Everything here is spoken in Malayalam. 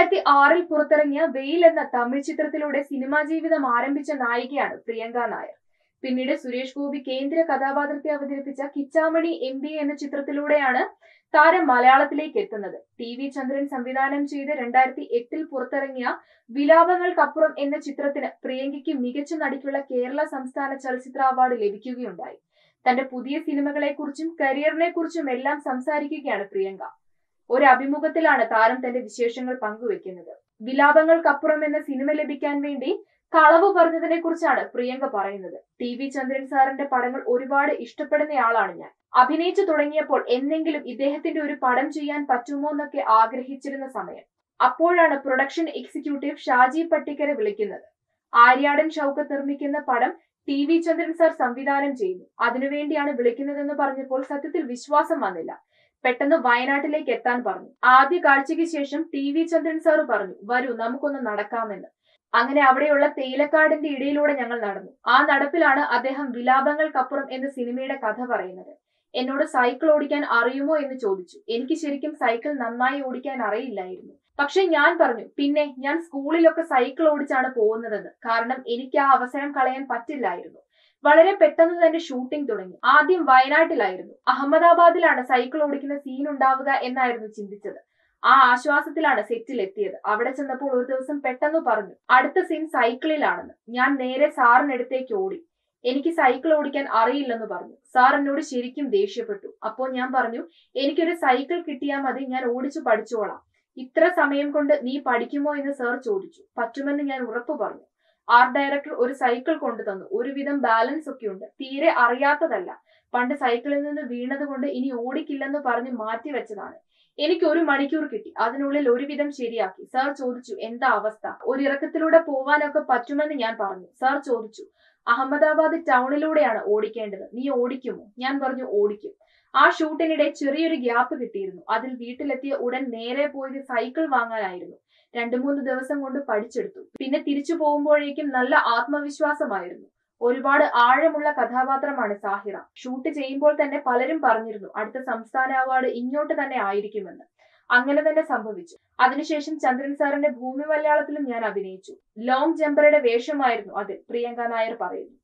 രണ്ടായിരത്തി ആറിൽ പുറത്തിറങ്ങിയ വെയിൽ എന്ന തമിഴ് ചിത്രത്തിലൂടെ സിനിമാ ജീവിതം ആരംഭിച്ച നായികയാണ് പ്രിയങ്ക നായർ പിന്നീട് സുരേഷ് ഗോപി കേന്ദ്ര കഥാപാത്രത്തെ അവതരിപ്പിച്ച കിച്ചാമണി എം ബി എന്ന ചിത്രത്തിലൂടെയാണ് താരം മലയാളത്തിലേക്ക് എത്തുന്നത് ടി വി ചന്ദ്രൻ സംവിധാനം ചെയ്ത് രണ്ടായിരത്തി എട്ടിൽ പുറത്തിറങ്ങിയ വിലാപങ്ങൾക്കപ്പുറം എന്ന ചിത്രത്തിന് പ്രിയങ്കയ്ക്ക് മികച്ച നടിക്കുള്ള കേരള സംസ്ഥാന ചലച്ചിത്ര അവാർഡ് ലഭിക്കുകയുണ്ടായി തന്റെ പുതിയ സിനിമകളെക്കുറിച്ചും കരിയറിനെ കുറിച്ചും എല്ലാം സംസാരിക്കുകയാണ് പ്രിയങ്ക ഒരു അഭിമുഖത്തിലാണ് താരം തന്റെ വിശേഷങ്ങൾ പങ്കുവെക്കുന്നത് വിലാപങ്ങൾക്കപ്പുറം എന്ന സിനിമ ലഭിക്കാൻ വേണ്ടി കളവ് പറഞ്ഞതിനെ കുറിച്ചാണ് പ്രിയങ്ക പറയുന്നത് ടി വി ചന്ദ്രൻ സാറിന്റെ പടങ്ങൾ ഒരുപാട് ഇഷ്ടപ്പെടുന്നയാളാണ് ഞാൻ അഭിനയിച്ചു തുടങ്ങിയപ്പോൾ എന്നെങ്കിലും ഇദ്ദേഹത്തിന്റെ ഒരു പടം ചെയ്യാൻ പറ്റുമോ എന്നൊക്കെ ആഗ്രഹിച്ചിരുന്ന സമയം അപ്പോഴാണ് പ്രൊഡക്ഷൻ എക്സിക്യൂട്ടീവ് ഷാജി പട്ടിക്കരെ വിളിക്കുന്നത് ആര്യാടൻ ഷൗക്കത്ത് നിർമ്മിക്കുന്ന പടം ടി വി ചന്ദ്രൻ സാർ സംവിധാനം ചെയ്യുന്നു അതിനുവേണ്ടിയാണ് വിളിക്കുന്നതെന്ന് പറഞ്ഞപ്പോൾ സത്യത്തിൽ വിശ്വാസം വന്നില്ല പെട്ടെന്ന് വയനാട്ടിലേക്ക് എത്താൻ പറഞ്ഞു ആദ്യ കാഴ്ചയ്ക്ക് ശേഷം ടി വി ചന്ദ്രൻ സാറ് പറഞ്ഞു വരൂ നമുക്കൊന്ന് നടക്കാമെന്ന് അങ്ങനെ അവിടെയുള്ള തേയിലക്കാടിന്റെ ഇടയിലൂടെ ഞങ്ങൾ നടന്നു ആ നടപ്പിലാണ് അദ്ദേഹം വിലാപങ്ങൾക്കപ്പുറം എന്ന സിനിമയുടെ കഥ പറയുന്നത് എന്നോട് സൈക്കിൾ ഓടിക്കാൻ അറിയുമോ എന്ന് ചോദിച്ചു എനിക്ക് ശരിക്കും സൈക്കിൾ നന്നായി ഓടിക്കാൻ അറിയില്ലായിരുന്നു പക്ഷെ ഞാൻ പറഞ്ഞു പിന്നെ ഞാൻ സ്കൂളിലൊക്കെ സൈക്കിൾ ഓടിച്ചാണ് പോകുന്നതെന്ന് കാരണം എനിക്ക് ആ അവസരം കളയാൻ പറ്റില്ലായിരുന്നു വളരെ പെട്ടെന്ന് തന്നെ ഷൂട്ടിംഗ് തുടങ്ങി ആദ്യം വയനാട്ടിലായിരുന്നു അഹമ്മദാബാദിലാണ് സൈക്കിൾ ഓടിക്കുന്ന സീൻ ഉണ്ടാവുക എന്നായിരുന്നു ചിന്തിച്ചത് ആ ആശ്വാസത്തിലാണ് സെറ്റിൽ എത്തിയത് അവിടെ ചെന്നപ്പോൾ ഒരു ദിവസം പെട്ടെന്ന് പറഞ്ഞു അടുത്ത സീൻ സൈക്കിളിലാണെന്ന് ഞാൻ നേരെ സാറിനടുത്തേക്ക് ഓടി എനിക്ക് സൈക്കിൾ ഓടിക്കാൻ അറിയില്ലെന്ന് പറഞ്ഞു സാർ എന്നോട് ശരിക്കും ദേഷ്യപ്പെട്ടു അപ്പോൾ ഞാൻ പറഞ്ഞു എനിക്കൊരു സൈക്കിൾ കിട്ടിയാൽ മതി ഞാൻ ഓടിച്ചു പഠിച്ചോളാം ഇത്ര സമയം കൊണ്ട് നീ പഠിക്കുമോ എന്ന് സാർ ചോദിച്ചു പറ്റുമെന്ന് ഞാൻ ഉറപ്പു പറഞ്ഞു ആർട്ട് ഡയറക്ടർ ഒരു സൈക്കിൾ കൊണ്ടു തന്നു ഒരുവിധം ബാലൻസ് ഒക്കെ ഉണ്ട് തീരെ അറിയാത്തതല്ല പണ്ട് സൈക്കിളിൽ നിന്ന് വീണത് കൊണ്ട് ഇനി ഓടിക്കില്ലെന്ന് പറഞ്ഞ് മാറ്റി വെച്ചതാണ് എനിക്ക് ഒരു മണിക്കൂർ കിട്ടി അതിനുള്ളിൽ ഒരുവിധം ശരിയാക്കി സാർ ചോദിച്ചു എന്താ അവസ്ഥ ഒരു ഇറക്കത്തിലൂടെ പോവാനൊക്കെ പറ്റുമെന്ന് ഞാൻ പറഞ്ഞു സാർ ചോദിച്ചു അഹമ്മദാബാദ് ടൗണിലൂടെയാണ് ഓടിക്കേണ്ടത് നീ ഓടിക്കുമോ ഞാൻ പറഞ്ഞു ഓടിക്കും ആ ഷൂട്ടിനിടെ ചെറിയൊരു ഗ്യാപ്പ് കിട്ടിയിരുന്നു അതിൽ വീട്ടിലെത്തിയ ഉടൻ നേരെ പോയത് സൈക്കിൾ വാങ്ങാനായിരുന്നു രണ്ടു മൂന്ന് ദിവസം കൊണ്ട് പഠിച്ചെടുത്തു പിന്നെ തിരിച്ചു പോകുമ്പോഴേക്കും നല്ല ആത്മവിശ്വാസമായിരുന്നു ഒരുപാട് ആഴമുള്ള കഥാപാത്രമാണ് സാഹിറ ഷൂട്ട് ചെയ്യുമ്പോൾ തന്നെ പലരും പറഞ്ഞിരുന്നു അടുത്ത സംസ്ഥാന അവാർഡ് ഇങ്ങോട്ട് തന്നെ ആയിരിക്കുമെന്ന് അങ്ങനെ തന്നെ സംഭവിച്ചു അതിനുശേഷം ചന്ദ്രൻ സാറിന്റെ ഭൂമി മലയാളത്തിലും ഞാൻ അഭിനയിച്ചു ലോങ് ജമ്പറുടെ വേഷമായിരുന്നു അതിൽ പ്രിയങ്ക നായർ പറയുന്നു